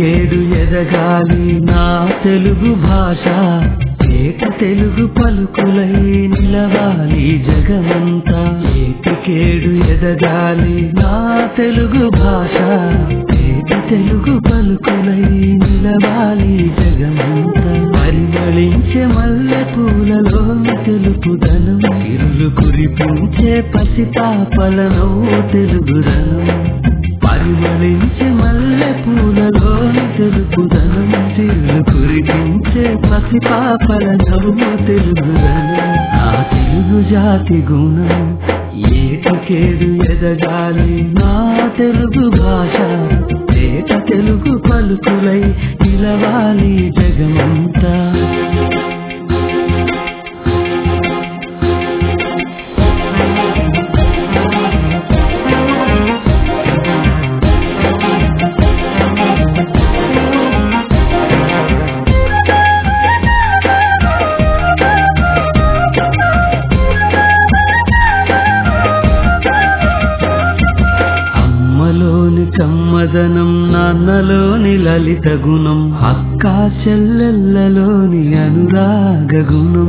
ఏటికేడు ఎదగాలి నా తెలుగు భాష ఏక తెలుగు పలుకులై నిలవాలి జగమంతా ఏటికేడు ఎదగాలి నా తెలుగు భాష ఏక తెలుగు పలుకులై నిలవాలి జగమంతా పరిమళించే మల్లె పూలలోని తెలుపుదనం ఇరులు కురిపించే పసిపాపల నవ్వు తెలుగుదనం పరిమళించే మల్లె పూలలోని తెలుపుదనం తిరులు కురిపించే పసిపాపల నవ్వు తెలుగుదనం ఆ తెలుగు జాతి గుణం ఏటికేడు ఎదగాలి నా తెలుగు భాష ఏక తెలుగు పలుకులై నిలవాలి జగమంతా అమ్మలోని కమ్మదనం నాన్నలోని లలిత గుణం అక్క చెల్లెళ్ళలోని అనురాగ గుణం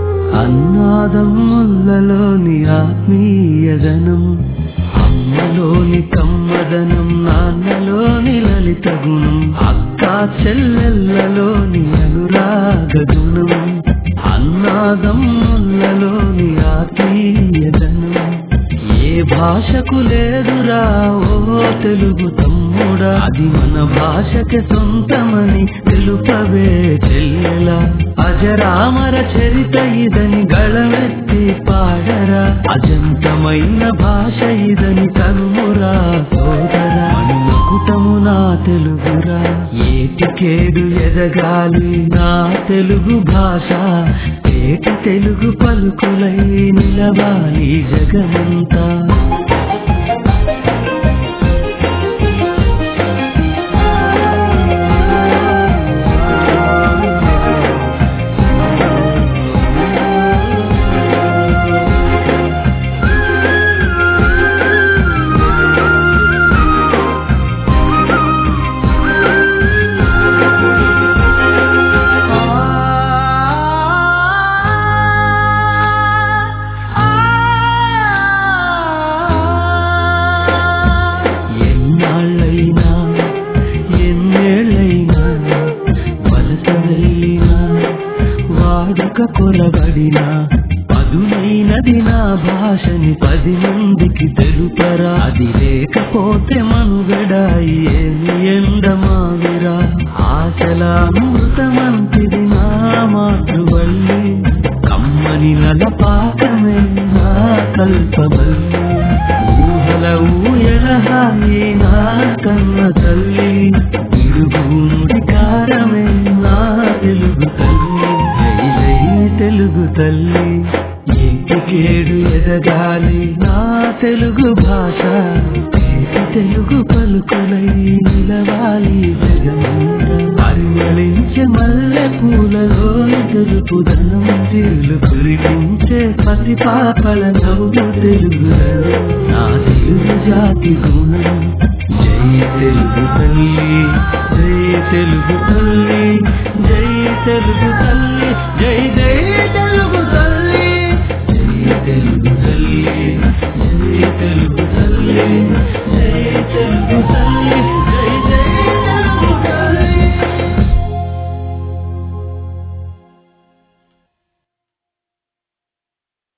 అన్నాదమ్ముళ్ళలోని ఆత్మీయదనం అమ్మలోని కమ్మదనం నాన్నలోని లలిత గుణం అక్క చెల్లెళ్ళలోని అనురాగ గుణం అన్నాదమ్ముళ్ళలోని ఆత్మీయదనం ఏ భాషకు లేదురా ఓ తెలుగు తమ్ముడా అది మన భాషకి సొంతమని తెలుపవే చెల్లెలా అజరామర చరిత ఇదని గళమెత్తి పాడరా అజంతమైన భాష ఇదని కనుమురా సోదరా అనుకుటము నా తెలుగురా ఏటికేడు ఎదగాలి నా తెలుగు భాష ఏక తెలుగు పలుకులై నిలవాలి జగమంతా ఎన్నాళ్ళైనా ఎన్నేళ్ళైనా వలస వెళ్ళినా వాడుక కొలబడినా పదునైనది నా భాషని పది మందికి తెలుపరా అది లేకపోతే మనుగడాయి ఏమి ఎండమావిరా ఆశల అమృతమంతిది నా మాతృవల్లి కమ్మని నలపాకమే నా కల్పవల్లి ఊహల ఊయలహాయి నా కన్న తల్లి ఇరుగుడి కారమే నా తెలుగు తల్లి జై జై తెలుగు తల్లి ఇంటికేడు ఎదగాలి నా తెలుగు భాష ఏటి తెలుగు పలుకులై నిలవాలి జగమంతా పరిమళించే మల్లె పూలలో తెలుపుదనం తిరులు కురిపించే పసి పాపల నవ్వు తెలుగుదనం నా తెలుగు జాతి గుణం జై తెలుగు తల్లి జై తెలుగు తల్లి జై తెలుగు తల్లి జై జై తెలుగు తల్లి జై తెలుగు తల్లి జై తెలుగు తల్లి జై తెలుగు తల్లి